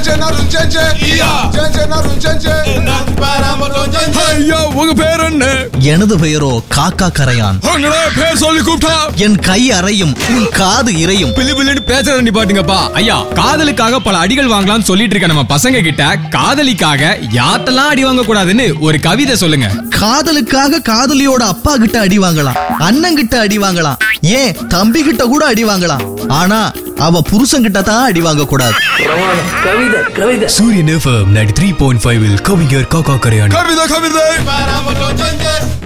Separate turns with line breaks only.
ஐயா உங்க பேர் என்ன
எனது பெயரோ காக்கா கரையான்
உங்களே பேர் சொல்லி கூப்பிட்டா
என் கை அறையும் உன் காது இறையும்
பிளி பிள்ளைன்னு பேசுற நிப்பாட்டுங்கப்பா ஐயா காதலுக்காக பல அடிகள் வாங்கலாம்னு சொல்லிட்டு இருக்க நம்ம பசங்க கிட்ட காதலிக்காக யாத்தெல்லாம் அடி வாங்க கூடாதுன்னு ஒரு கவிதை சொல்லுங்க
காதலுக்காக காதலியோட அப்பா கிட்ட அடி வாங்கலாம் அண்ணன் கிட்ட அடி வாங்கலாம் ஏன் தம்பி கிட்ட கூட அடி வாங்கலாம் ஆனா அவ புருஷன் கிட்ட தான் அடி வாங்க கூடாது
கவிதை கவிதை
Suryan FM ninety three point five கவிஞர் காக்கா கரையான்
கவிதை கவிதை